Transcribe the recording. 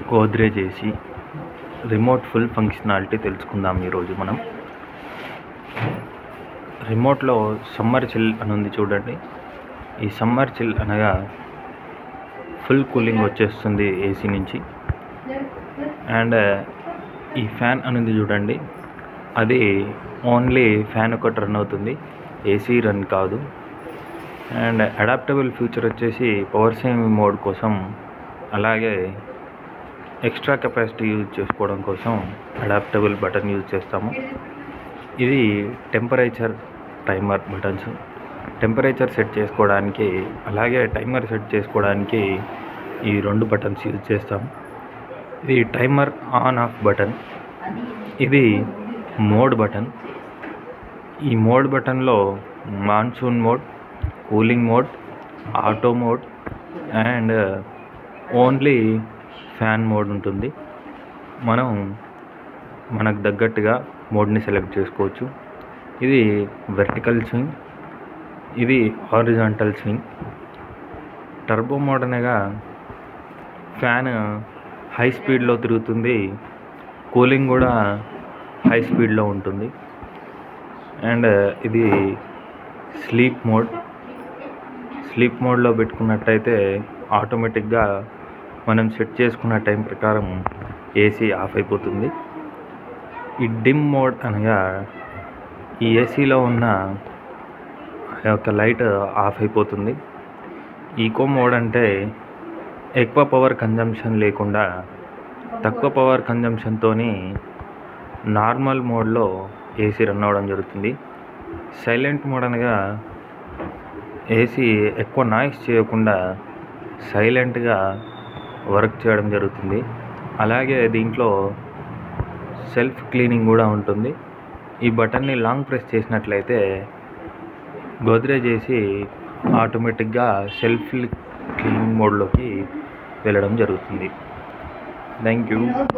Godrej AC remote full functionality తెలుసుకుందాం ఈరోజు మనం రిమోట్లో సమ్మర్ చిల్ అని ఉంది చూడండి ఈ సమ్మర్ చిల్ అనగా ఫుల్ కూలింగ్ వచ్చేస్తుంది ఏసీ నుంచి అండ్ ఈ ఫ్యాన్ అనేది చూడండి అది ఓన్లీ ఫ్యాన్ ఒకటి రన్ అవుతుంది ఏసీ రన్ కాదు అండ్ అడాప్టబుల్ ఫీచర్ వచ్చేసి పవర్ సేవింగ్ మోడ్ కోసం అలాగే ఎక్స్ట్రా కెపాసిటీ యూజ్ చేసుకోవడం కోసం అడాప్టబుల్ బటన్ యూజ్ చేస్తాము ఇది temperature timer buttons temperature set చేసుకోవడానికి అలాగే టైమర్ సెట్ చేసుకోవడానికి ఈ రెండు బటన్స్ యూజ్ చేస్తాం ఇది టైమర్ ఆన్ ఆఫ్ బటన్ ఇది మోడ్ బటన్ ఈ మోడ్ బటన్లో monsoon mode cooling mode auto mode and only fan mode ఉంటుంది మనం మనకు తగ్గట్టుగా మోడ్ని సెలెక్ట్ చేసుకోవచ్చు ఇది వెర్టికల్ స్వింగ్ ఇది హారిజాంటల్ స్వింగ్ టర్బో మోడ్ అనగా ఫ్యాన్ హై స్పీడ్లో తిరుగుతుంది కూలింగ్ కూడా హై స్పీడ్లో ఉంటుంది అండ్ ఇది స్లీప్ మోడ్ స్లీప్ మోడ్లో పెట్టుకున్నట్టయితే ఆటోమేటిక్గా మనం సెట్ చేసుకున్న టైం ప్రకారం ఏసీ ఆఫ్ అయిపోతుంది ఈ డిమ్ మోడ్ అనగా ఈ ఏసీలో ఉన్న ఆ యొక్క లైట్ ఆఫ్ అయిపోతుంది ఈకో మోడ్ అంటే ఎక్కువ పవర్ కన్జంప్షన్ లేకుండా తక్కువ పవర్ కన్జంప్షన్తో నార్మల్ మోడ్లో ఏసీ రన్ అవ్వడం జరుగుతుంది సైలెంట్ మోడ్ అనగా ఏసీ ఎక్కువ నాయిస్ చేయకుండా సైలెంట్గా వర్క్ చేయడం జరుగుతుంది అలాగే దీంట్లో సెల్ఫ్ క్లీనింగ్ కూడా ఉంటుంది ఈ బటన్ని లాంగ్ ప్రెస్ చేసినట్లయితే గోద్రేజ్ ఏసీ ఆటోమేటిక్గా సెల్ఫ్ క్లీనింగ్ మోడ్లోకి వెళ్ళడం జరుగుతుంది థ్యాంక్ యూ